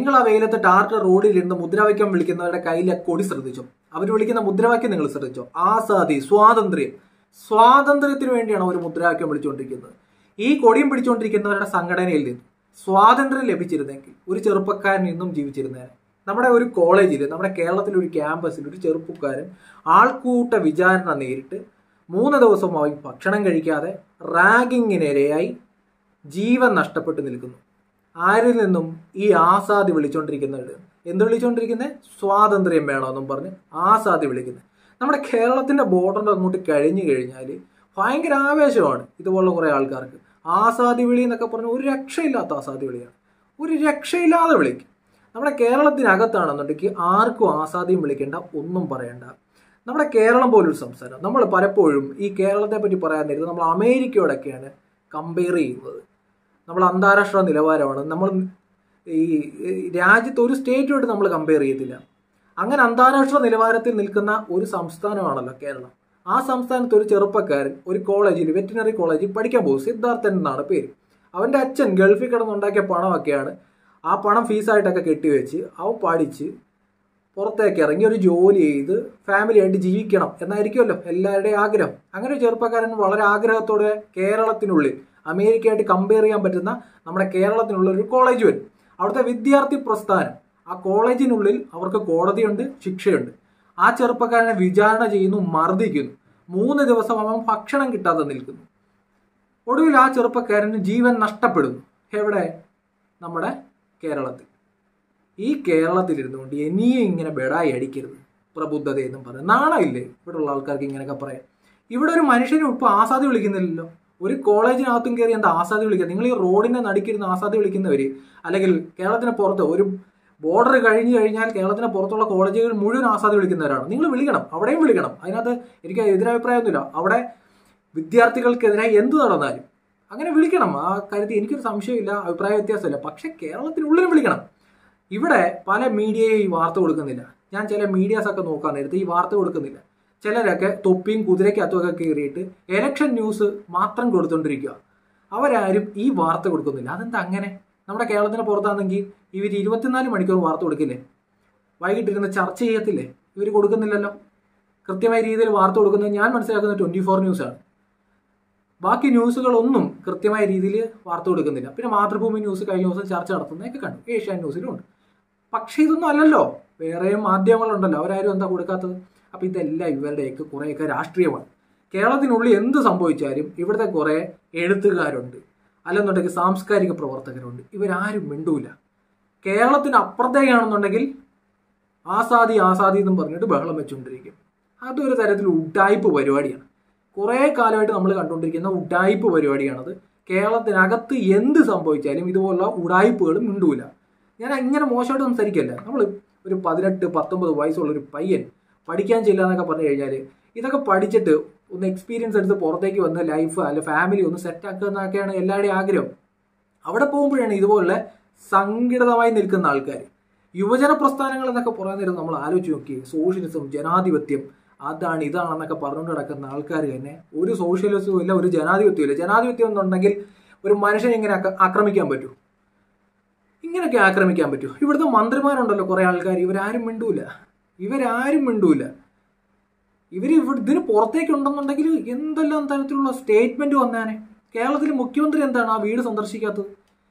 നിങ്ങൾ ആ വെയിലത്ത് ടാർട്ടർ റോഡിൽ ഇരുന്ന് മുദ്രാവാക്യം വിളിക്കുന്നവരുടെ കയ്യിലെ കൊടി ശ്രദ്ധിച്ചോ അവർ വിളിക്കുന്ന മുദ്രാവാക്യം നിങ്ങൾ ശ്രദ്ധിച്ചോ ആസാദി സ്വാതന്ത്ര്യം സ്വാതന്ത്ര്യത്തിന് വേണ്ടിയാണ് അവർ മുദ്രാവാക്യം വിളിച്ചുകൊണ്ടിരിക്കുന്നത് ഈ കൊടിയും പിടിച്ചുകൊണ്ടിരിക്കുന്നവരുടെ സംഘടനയിൽ നിന്ന് സ്വാതന്ത്ര്യം ലഭിച്ചിരുന്നെങ്കിൽ ഒരു ചെറുപ്പക്കാരൻ ഇന്നും ജീവിച്ചിരുന്നേനെ നമ്മുടെ ഒരു കോളേജിൽ നമ്മുടെ കേരളത്തിലെ ഒരു ക്യാമ്പസിൽ ഒരു ചെറുപ്പക്കാരൻ ആൾക്കൂട്ട വിചാരണ നേരിട്ട് മൂന്ന് ദിവസമായി ഭക്ഷണം കഴിക്കാതെ റാഗിങ്ങിനിരയായി ജീവൻ നഷ്ടപ്പെട്ട് നിൽക്കുന്നു ആരിൽ നിന്നും ഈ ആസാദി വിളിച്ചുകൊണ്ടിരിക്കുന്നുണ്ട് എന്ത് വിളിച്ചുകൊണ്ടിരിക്കുന്നത് സ്വാതന്ത്ര്യം വേണമെന്നും പറഞ്ഞ് ആസാദി വിളിക്കുന്നത് നമ്മുടെ കേരളത്തിന്റെ ബോർഡർ അങ്ങോട്ട് കഴിഞ്ഞു കഴിഞ്ഞാൽ ഭയങ്കര ആവേശമാണ് ഇതുപോലുള്ള കുറെ ആൾക്കാർക്ക് ആസാദി വിളി എന്നൊക്കെ പറഞ്ഞ ഒരു രക്ഷയില്ലാത്ത ആസാദി വിളിയാണ് ഒരു രക്ഷയില്ലാതെ വിളിക്കും നമ്മുടെ കേരളത്തിനകത്താണെന്നുണ്ടെങ്കിൽ ആർക്കും ആസാദിയും വിളിക്കേണ്ട ഒന്നും പറയണ്ട നമ്മുടെ കേരളം പോലൊരു സംസ്ഥാനം നമ്മൾ പലപ്പോഴും ഈ കേരളത്തെ പറ്റി പറയാൻ നേരത്ത് നമ്മൾ അമേരിക്കയോടൊക്കെയാണ് കമ്പയർ ചെയ്യുന്നത് നമ്മൾ അന്താരാഷ്ട്ര നിലവാരമാണ് നമ്മൾ ഈ ഈ രാജ്യത്ത് ഒരു സ്റ്റേറ്റുമായിട്ട് നമ്മൾ കമ്പയർ ചെയ്യത്തില്ല അങ്ങനെ അന്താരാഷ്ട്ര നിലവാരത്തിൽ നിൽക്കുന്ന ഒരു സംസ്ഥാനമാണല്ലോ കേരളം ആ സംസ്ഥാനത്ത് ഒരു ചെറുപ്പക്കാരൻ ഒരു കോളേജിൽ വെറ്റിനറി കോളേജിൽ പഠിക്കാൻ പോകും സിദ്ധാർത്ഥൻ എന്നാണ് പേര് അവൻ്റെ അച്ഛൻ ഗൾഫിൽ കിടന്നുണ്ടാക്കിയ പണമൊക്കെയാണ് ആ പണം ഫീസായിട്ടൊക്കെ കെട്ടിവെച്ച് അവൻ പഠിച്ച് പുറത്തേക്ക് ഇറങ്ങി ഒരു ജോലി ചെയ്ത് ഫാമിലി ആയിട്ട് ജീവിക്കണം എന്നായിരിക്കുമല്ലോ എല്ലാവരുടെയും ആഗ്രഹം അങ്ങനെ ഒരു ചെറുപ്പക്കാരൻ വളരെ ആഗ്രഹത്തോടെ കേരളത്തിനുള്ളിൽ അമേരിക്കയായിട്ട് കമ്പയർ ചെയ്യാൻ പറ്റുന്ന നമ്മുടെ കേരളത്തിനുള്ള ഒരു കോളേജ് വരും അവിടുത്തെ വിദ്യാർത്ഥി പ്രസ്ഥാനം ആ കോളേജിനുള്ളിൽ അവർക്ക് കോടതിയുണ്ട് ശിക്ഷയുണ്ട് ആ ചെറുപ്പക്കാരനെ വിചാരണ ചെയ്യുന്നു മർദ്ദിക്കുന്നു മൂന്ന് ദിവസം അവൻ ഭക്ഷണം കിട്ടാതെ നിൽക്കുന്നു ഒടുവിൽ ആ ചെറുപ്പക്കാരന് ജീവൻ നഷ്ടപ്പെടുന്നു എവിടെ നമ്മുടെ കേരളത്തിൽ ഈ കേരളത്തിലിരുന്നുകൊണ്ട് ഇനിയും ഇങ്ങനെ ബെടായി അടിക്കരുത് പ്രബുദ്ധത എന്നും പറഞ്ഞു നാണമില്ലേ ഇവിടെയുള്ള ആൾക്കാർക്ക് ഇങ്ങനെയൊക്കെ പറയാം ഇവിടെ ഒരു മനുഷ്യനും ഇപ്പൊ ആസാദി വിളിക്കുന്നില്ലല്ലോ ഒരു കോളേജിനകത്തും കയറി എന്താ ആസാദി വിളിക്കുക നിങ്ങൾ ഈ റോഡിന്റെ നടുക്കിരുന്ന് ആസാദി വിളിക്കുന്നവര് അല്ലെങ്കിൽ കേരളത്തിന് പുറത്ത് ഒരു ബോർഡർ കഴിഞ്ഞു കഴിഞ്ഞാൽ കേരളത്തിന് പുറത്തുള്ള കോളേജുകൾ മുഴുവൻ ആസാദി വിളിക്കുന്നവരാണ് നിങ്ങൾ വിളിക്കണം അവിടെയും വിളിക്കണം അതിനകത്ത് എനിക്ക് എതിരഭിപ്രായമൊന്നുമില്ല അവിടെ വിദ്യാർത്ഥികൾക്കെതിരായി എന്ത് നടന്നാലും അങ്ങനെ വിളിക്കണം ആ കാര്യത്തിൽ എനിക്കൊരു സംശയമില്ല അഭിപ്രായ വ്യത്യാസമില്ല പക്ഷെ കേരളത്തിനുള്ളിലും വിളിക്കണം ഇവിടെ പല മീഡിയയും ഈ വാർത്ത കൊടുക്കുന്നില്ല ഞാൻ ചില മീഡിയാസ് ഒക്കെ നോക്കാൻ നേരത്തെ ഈ വാർത്ത കൊടുക്കുന്നില്ല ചിലരൊക്കെ തൊപ്പിയും കുതിരയ്ക്കകത്തുമൊക്കെ കയറിയിട്ട് എലക്ഷൻ ന്യൂസ് മാത്രം കൊടുത്തോണ്ടിരിക്കുക അവരാരും ഈ വാർത്ത കൊടുക്കുന്നില്ല അതെന്താ അങ്ങനെ നമ്മുടെ കേരളത്തിന് പുറത്താണെങ്കിൽ ഇവർ ഇരുപത്തിനാല് മണിക്കൂർ വാർത്ത കൊടുക്കില്ലേ വൈകിട്ടിരുന്ന് ചർച്ച ചെയ്യത്തില്ലേ ഇവർ കൊടുക്കുന്നില്ലല്ലോ കൃത്യമായ രീതിയിൽ വാർത്ത കൊടുക്കുന്നത് ഞാൻ മനസ്സിലാക്കുന്നത് ട്വന്റി ഫോർ ന്യൂസാണ് ബാക്കി ന്യൂസുകളൊന്നും കൃത്യമായ രീതിയിൽ വാർത്ത കൊടുക്കുന്നില്ല പിന്നെ മാതൃഭൂമി ന്യൂസ് കഴിഞ്ഞ ദിവസം ചർച്ച നടത്തുന്നതൊക്കെ കണ്ടു ഏഷ്യാൻ ന്യൂസിലും ഉണ്ട് പക്ഷേ ഇതൊന്നും അല്ലല്ലോ വേറെയും മാധ്യമങ്ങളുണ്ടല്ലോ അവരാരും എന്താ കൊടുക്കാത്തത് അപ്പൊ ഇതെല്ലാം ഇവരുടെയൊക്കെ കുറേയൊക്കെ രാഷ്ട്രീയമാണ് കേരളത്തിനുള്ളിൽ എന്ത് സംഭവിച്ചാലും ഇവിടുത്തെ കുറെ എഴുത്തുകാരുണ്ട് അല്ലെന്നുണ്ടെങ്കിൽ സാംസ്കാരിക പ്രവർത്തകരുണ്ട് ഇവരാരും മിണ്ടൂല കേരളത്തിന് അപ്പുറത്തേക്കാണെന്നുണ്ടെങ്കിൽ ആസാദി ആസാദി എന്നും പറഞ്ഞിട്ട് ബഹളം വെച്ചുകൊണ്ടിരിക്കും അതൊരു തരത്തിൽ ഉഡായിപ്പ് പരിപാടിയാണ് കുറേ കാലമായിട്ട് നമ്മൾ കണ്ടുകൊണ്ടിരിക്കുന്ന ഉഡായിപ്പ് പരിപാടിയാണത് കേരളത്തിനകത്ത് എന്ത് സംഭവിച്ചാലും ഇതുപോലുള്ള ഉഡായിപ്പുകളും മിണ്ടൂല ഞാൻ ഇങ്ങനെ മോശമായിട്ട് സംസാരിക്കല്ല നമ്മൾ ഒരു പതിനെട്ട് പത്തൊമ്പത് വയസ്സുള്ള ഒരു പയ്യൻ പഠിക്കാൻ ചെല്ലുക എന്നൊക്കെ പറഞ്ഞു കഴിഞ്ഞാൽ ഇതൊക്കെ പഠിച്ചിട്ട് ഒന്ന് എക്സ്പീരിയൻസ് എടുത്ത് പുറത്തേക്ക് വന്ന് ലൈഫ് അല്ലെ ഫാമിലി ഒന്ന് സെറ്റ് ആക്കുക എന്നൊക്കെയാണ് എല്ലാവരുടെയും ആഗ്രഹം അവിടെ പോകുമ്പോഴാണ് ഇതുപോലെ സംഘടിതമായി നിൽക്കുന്ന ആൾക്കാർ യുവജന പ്രസ്ഥാനങ്ങൾ എന്നൊക്കെ പറയാൻ നേരം നമ്മൾ ആലോചിച്ച് നോക്കി സോഷ്യലിസം ജനാധിപത്യം അതാണ് ഇതാണെന്നൊക്കെ പറഞ്ഞുകൊണ്ട് നടക്കുന്ന ആൾക്കാർ തന്നെ ഒരു സോഷ്യലിസവും ഇല്ല ഒരു ജനാധിപത്യവും ഇല്ല ജനാധിപത്യം എന്നുണ്ടെങ്കിൽ ഒരു മനുഷ്യനെ ഇങ്ങനെ ആക്ര- ആക്രമിക്കാൻ പറ്റൂ ഇങ്ങനെയൊക്കെ ആക്രമിക്കാൻ പറ്റൂ ഇവിടുത്തെ മന്ത്രിമാരുണ്ടല്ലോ കുറെ ആൾക്കാർ ഇവരാരും മിണ്ടൂല ഇവരാരും മിണ്ടൂല ഇവര് ഇവിടെ ഇതിന് പുറത്തേക്ക് ഉണ്ടെന്നുണ്ടെങ്കിൽ എന്തെല്ലാം തരത്തിലുള്ള സ്റ്റേറ്റ്മെന്റ് വന്നാനെ കേരളത്തിൽ മുഖ്യമന്ത്രി എന്താണ് ആ വീട് സന്ദർശിക്കാത്തത്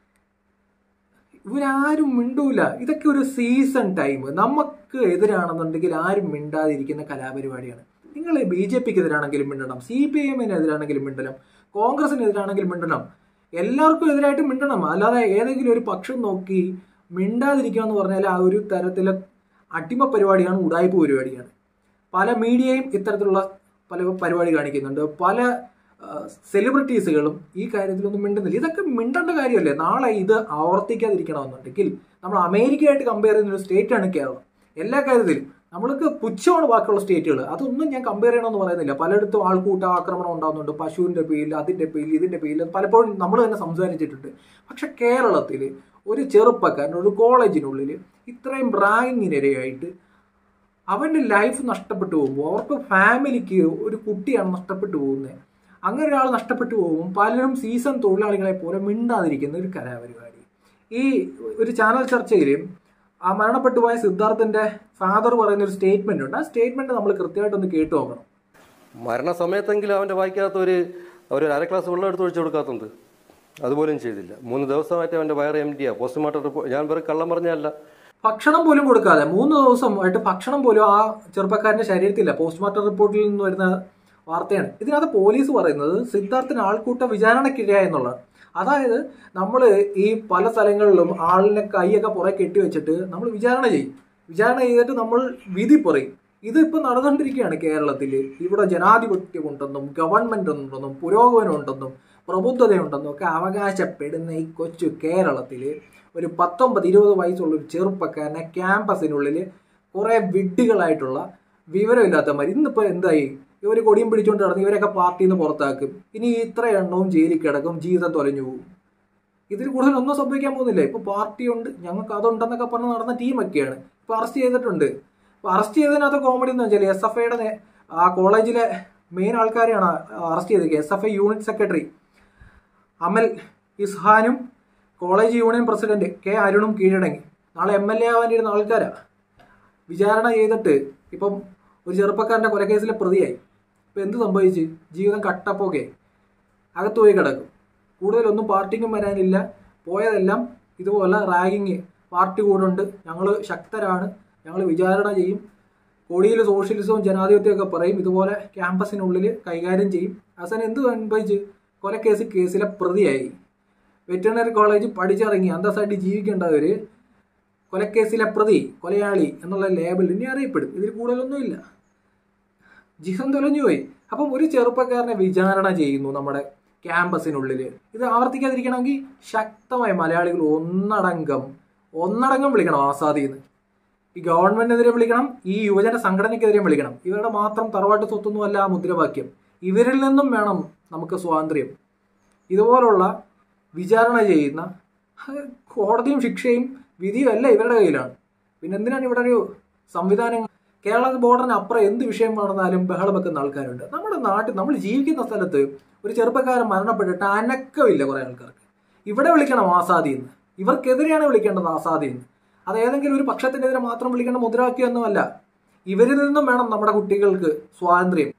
ഇവരാരും മിണ്ടൂല ഇതൊക്കെ ഒരു സീസൺ ടൈം നമുക്ക് എതിരാണെന്നുണ്ടെങ്കിൽ ആരും മിണ്ടാതിരിക്കുന്ന കലാപരിപാടിയാണ് നിങ്ങൾ ബി ജെ പിക്ക് എതിരാണെങ്കിലും മിണ്ടണം സി പി ഐ എമ്മിന് എതിരാണെങ്കിലും മിണ്ടണം കോൺഗ്രസിന് എതിരാണെങ്കിലും മിണ്ടണം എല്ലാവർക്കും എതിരായിട്ട് മിണ്ടണം അല്ലാതെ ഏതെങ്കിലും ഒരു പക്ഷം നോക്കി മിണ്ടാതിരിക്കുക എന്ന് പറഞ്ഞാൽ ആ ഒരു തരത്തിലെ അടിമ പരിപാടിയാണ് ഉടായ്പ പരിപാടിയാണ് പല മീഡിയയും ഇത്തരത്തിലുള്ള പല പരിപാടി കാണിക്കുന്നുണ്ട് പല സെലിബ്രിറ്റീസുകളും ഈ കാര്യത്തിലൊന്നും മിണ്ടുന്നില്ല ഇതൊക്കെ മിണ്ടേണ്ട കാര്യമല്ലേ നാളെ ഇത് ആവർത്തിക്കാതിരിക്കണമെന്നുണ്ടെങ്കിൽ നമ്മൾ അമേരിക്കയായിട്ട് കമ്പയർ ചെയ്യുന്ന ഒരു സ്റ്റേറ്റാണ് കേരളം എല്ലാ കാര്യത്തിലും നമ്മൾക്ക് പുച്ഛമാണ് ബാക്കിയുള്ള സ്റ്റേറ്റുകൾ അതൊന്നും ഞാൻ കമ്പയർ ചെയ്യണമെന്ന് പറയുന്നില്ല പലയിടത്തും ആൾക്കൂട്ട ആക്രമണം ഉണ്ടാകുന്നുണ്ട് പശുവിന്റെ പേരിൽ അതിന്റെ പേരിൽ ഇതിന്റെ പേരിൽ പലപ്പോഴും നമ്മൾ തന്നെ സംസാരിച്ചിട്ടുണ്ട് പക്ഷെ കേരളത്തിൽ ഒരു ചെറുപ്പക്കാരൻ ഒരു കോളേജിനുള്ളിൽ ഇത്രയും റാങ്കിനിരയായിട്ട് അവന്റെ ലൈഫ് നഷ്ടപ്പെട്ടു പോകുമ്പോൾ അവർക്ക് ഫാമിലിക്ക് ഒരു കുട്ടിയാണ് നഷ്ടപ്പെട്ടു പോകുന്നത് അങ്ങനെ ഒരാൾ നഷ്ടപ്പെട്ടു പോകും പലരും സീസൺ തൊഴിലാളികളെ പോലെ മിണ്ടാതിരിക്കുന്ന ഒരു കലാപരിപാടി ഈ ഒരു ചാനൽ ചർച്ചയിൽ ആ മരണപ്പെട്ടു പോയ സിദ്ധാർത്ഥന്റെ ഫാദർ പറയുന്ന ഒരു സ്റ്റേറ്റ്മെന്റ് ഉണ്ട് ആ സ്റ്റേറ്റ്മെന്റ് നമ്മൾ കൃത്യമായിട്ടൊന്ന് കേട്ടു നോക്കണം മരണസമയത്തെങ്കിലും അവൻ്റെ വായിക്കാത്ത ഒരു ഒരു അര ഗ്ലാസ് വെള്ളം എടുത്ത് ഒഴിച്ചു കൊടുക്കാത്തത് അതുപോലും ചെയ്തില്ല മൂന്ന് ദിവസമായിട്ട് അവൻ്റെ വയറ് എം ഡിയാണ് പോസ്റ്റ്മോർട്ടം റിപ്പോർട്ട് ഞാൻ വെറും കള്ളം പറഞ്ഞല്ല ഭക്ഷണം പോലും കൊടുക്കാതെ മൂന്ന് ദിവസമായിട്ട് ഭക്ഷണം പോലും ആ ചെറുപ്പക്കാരന്റെ ശരീരത്തില്ല പോസ്റ്റ്മോർട്ടം റിപ്പോർട്ടിൽ നിന്ന് വരുന്ന വാർത്തയാണ് ഇതിനകത്ത് പോലീസ് പറയുന്നത് സിദ്ധാർത്ഥിന് ആൾക്കൂട്ട വിചാരണക്കിരയായെന്നുള്ളത് അതായത് നമ്മൾ ഈ പല സ്ഥലങ്ങളിലും ആളിനെ കൈയൊക്കെ പുറകെ കെട്ടിവെച്ചിട്ട് നമ്മൾ വിചാരണ ചെയ്യും വിചാരണ ചെയ്തിട്ട് നമ്മൾ വിധി പറയും ഇത് ഇപ്പൊ നടന്നുകൊണ്ടിരിക്കുകയാണ് കേരളത്തിൽ ഇവിടെ ജനാധിപത്യം ഉണ്ടെന്നും ഗവൺമെന്റ് ഉണ്ടെന്നും പുരോഗമനം ഉണ്ടെന്നും പ്രബുദ്ധതയുണ്ടെന്നും ഒക്കെ അവകാശപ്പെടുന്ന ഈ കൊച്ചു കേരളത്തിൽ ഒരു പത്തൊമ്പത് ഇരുപത് വയസ്സുള്ള ഒരു ചെറുപ്പക്കാരനെ ക്യാമ്പസിനുള്ളിൽ കുറെ വിഡ്ഢികളായിട്ടുള്ള വിവരമില്ലാത്തമാർ ഇന്നിപ്പോ എന്തായി ഇവർ കൊടിയും പിടിച്ചുകൊണ്ട് നടന്ന് ഇവരൊക്കെ പാർട്ടിയിൽ നിന്ന് പുറത്താക്കും ഇനി ഇത്ര എണ്ണവും ജയിലിൽ കിടക്കും ജീവിതം തൊലഞ്ഞു പോകും ഇതിൽ കൂടുതൽ ഒന്നും സംഭവിക്കാൻ പോകുന്നില്ല ഇപ്പൊ പാർട്ടിയുണ്ട് ഞങ്ങൾക്ക് അതുണ്ടെന്നൊക്കെ പറഞ്ഞ് നടന്ന ടീമൊക്കെയാണ് ഇപ്പൊ അറസ്റ്റ് ചെയ്തിട്ടുണ്ട് ഇപ്പൊ അറസ്റ്റ് ചെയ്തതിനകത്ത് കോമഡി എന്ന് വെച്ചാൽ എസ് എഫ് ഐയുടെ ആ കോളേജിലെ മെയിൻ ആൾക്കാരെയാണ് അറസ്റ്റ് ചെയ്തിരിക്കുന്നത് S F I unit secretary Amal ഇസ്ഹാനും കോളേജ് യൂണിയൻ പ്രസിഡന്റ് കെ അരുണും കീഴടങ്ങി നാളെ എം എൽ എ ആവാനിരുന്ന ആൾക്കാരാ വിചാരണ ചെയ്തിട്ട് ഇപ്പം ഒരു ചെറുപ്പക്കാരന്റെ കൊലക്കേസിലെ പ്രതിയായി ഇപ്പൊ എന്ത് സംഭവിച്ച് ജീവിതം കട്ടപ്പോകെ അകത്ത് പോയി കിടക്കും കൂടുതലൊന്നും പാർട്ടിക്കും വരാനില്ല പോയതെല്ലാം ഇതുപോലെ റാഗിങ് പാർട്ടി കൂടുണ്ട് ഞങ്ങൾ ശക്തരാണ് ഞങ്ങൾ വിചാരണ ചെയ്യും കൊടിയിൽ സോഷ്യലിസവും ജനാധിപത്യവും ഒക്കെ പറയും ഇതുപോലെ ക്യാമ്പസിനുള്ളിൽ കൈകാര്യം ചെയ്യും അവസാനം എന്ത് സംഭവിച്ച് കൊലക്കേസ് കേസിലെ പ്രതിയായി വെറ്ററിനറി കോളേജ് പഠിച്ചിറങ്ങി അന്തസ്സായിട്ട് ജീവിക്കേണ്ടവര് കൊലക്കേസിലെ പ്രതി കൊലയാളി എന്നുള്ള ലേബൽ ഇനി അറിയപ്പെടും ഇതിൽ കൂടുതലൊന്നുമില്ല ജീവൻ തൊലഞ്ഞുപോയി അപ്പം ഒരു ചെറുപ്പക്കാരനെ വിചാരണ ചെയ്യുന്നു നമ്മുടെ ക്യാമ്പസിനുള്ളിൽ ഇത് ആവർത്തിക്കാതിരിക്കണമെങ്കിൽ ശക്തമായ മലയാളികൾ ഒന്നടങ്കം ഒന്നടങ്കം വിളിക്കണം ആസാദിന്ന് ഈ ഗവൺമെന്റിനെതിരെ വിളിക്കണം ഈ യുവജന സംഘടനയ്ക്കെതിരെ വിളിക്കണം ഇവരുടെ മാത്രം തറവാട്ട് സ്വത്തൊന്നുമല്ല ആ മുദ്രാവാക്യം ഇവരിൽ നിന്നും വേണം നമുക്ക് സ്വാതന്ത്ര്യം ഇതുപോലുള്ള വിചാരണ ചെയ്യുന്ന കോടതിയും ശിക്ഷയും വിധിയും അല്ല ഇവരുടെ കയ്യിലാണ് പിന്നെ എന്തിനാണ് ഇവിടെ ഒരു സംവിധാനം കേരള ബോർഡറിന് അപ്പുറം എന്ത് വിഷയം നടന്നാലും ബഹളം വെക്കുന്ന ആൾക്കാരുണ്ട് നമ്മുടെ നാട്ടിൽ നമ്മൾ ജീവിക്കുന്ന സ്ഥലത്ത് ഒരു ചെറുപ്പക്കാരൻ മരണപ്പെട്ടിട്ട് അനക്കമില്ല കുറെ ആൾക്കാർക്ക് ഇവിടെ വിളിക്കണം ആസാദി എന്ന് ഇവർക്കെതിരെയാണ് വിളിക്കേണ്ടത് ആസാദി എന്ന് അത് ഏതെങ്കിലും ഒരു പക്ഷത്തിനെതിരെ മാത്രം വിളിക്കേണ്ട മുദ്രാവാക്യമൊന്നുമല്ല ഇവരിൽ നിന്നും വേണം നമ്മുടെ കുട്ടികൾക്ക് സ്വാതന്ത്ര്യം